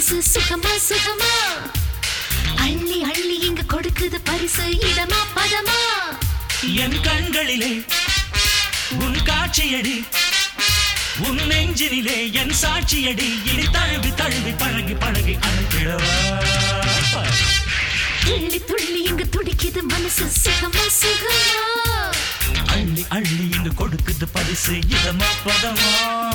மனசு சுகமா சுகமா அள்ளி அள்ளி இங்க கொடுக்குது பரிசு இடமா பதமா என் கண்களிலே உன் காட்சியடி உன் நெஞ்சினிலே என் சாட்சியடி இனி தழுவி தழுவி பழகி பழகி அனுப்பிடவா துள்ளி துள்ளி இங்க துடிக்குது மனசு சுகமா சுகமா அள்ளி அள்ளி இங்கு கொடுக்குது பரிசு இதமா பதமா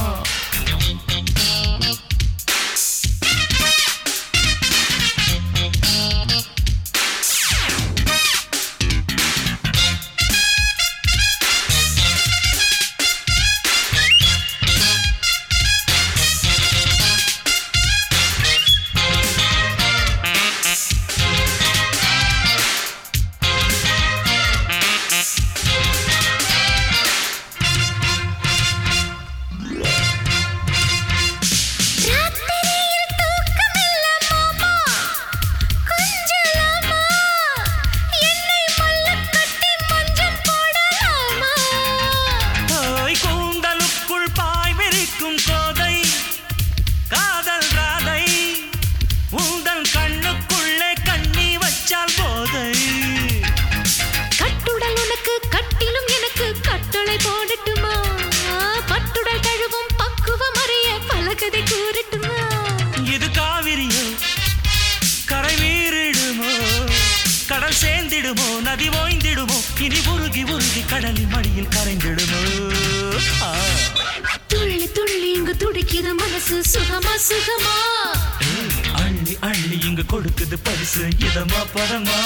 ராத்திரியில் தூக்கமில்ல மாமா கொஞ்சலாமா என்னை மல்லக் கட்டி மஞ்சள் போடலாமா ஓய் கூந்தலுக்குள் பாய் விரிக்கும் கோதை காதல் ராதை உந்தன் கண்ணுக்குள்ளே கண்ணி வச்சால் போதை கட்டுடல் உனக்கு கட்டிலும் எனக்கு கட்டளை போடட்டுமா பட்டுடல் தழுவும் பக்குவம் அறிய பலகதை கூறட்டுமா இது காவிரியோ கரை மீறிடுமோ கடல் சேர்ந்திடுமோ நதி ஓய்ந்திடுமோ இனி உருகி உருகி கடலின் மடியில் கரைந்திடுமோ ஆ. துள்ளி துள்ளி இங்கு துடிக்குது மனசு சுகமா சுகமா ஏய், அள்ளி அள்ளி இங்கு கொடுக்குது பரிசு இதமா பதமா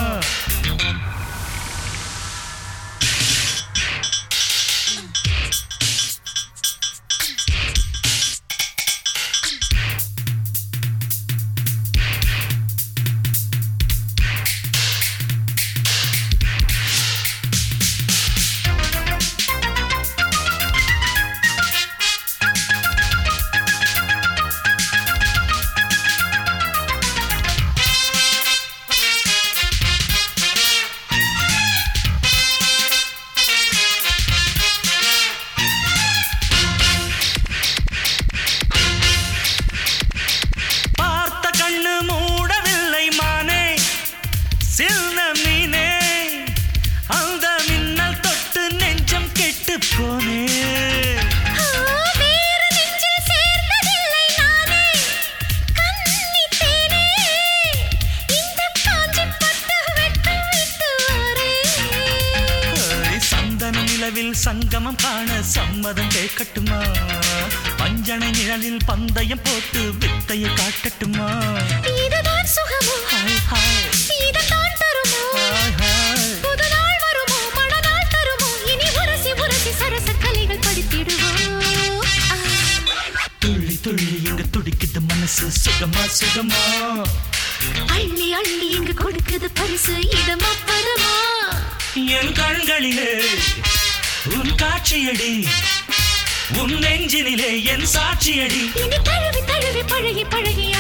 பார்த்த கண்ணு மூடவில்லை மானே சில்ன மீனே அந்த மின்னல் தொட்டு நெஞ்சம் கெட்டு போனே ஆ, வேறு நெஞ்சில் சேர்ந்ததில்லை நானே கன்னித் தேனே இந்த காஞ்சி பட்டு வெட்டு விட்டு வரேன் ஏய், சந்தன நிலவில் சங்கமம் காண சம்மதம் கேட்கட்டுமா பஞ்சனை நிழலில் பந்தயம் போட்டு வித்தையை காட்டட்டுமா இதுதான் சுகமோ ஹாய் ஹாய் இதுதான் தருமோ ஹாய் ஹாய் புது நாள் வருமோ மணநாள் தருமோ இனி உரசி உரசி சரச கலைகள் படித்திடுவோம் ஆ, துள்ளி துள்ளி இங்க துடிக்குது மனசு சுகமா சுகமா அள்ளி அள்ளி இங்கு கொடுக்குது பரிசு இதமா பரமா என் கண்களிலே உன் காட்சியடி உன் நெஞ்சினிலே என் சாட்சியடி இனி தழுவி தழுவி பழகி பழகி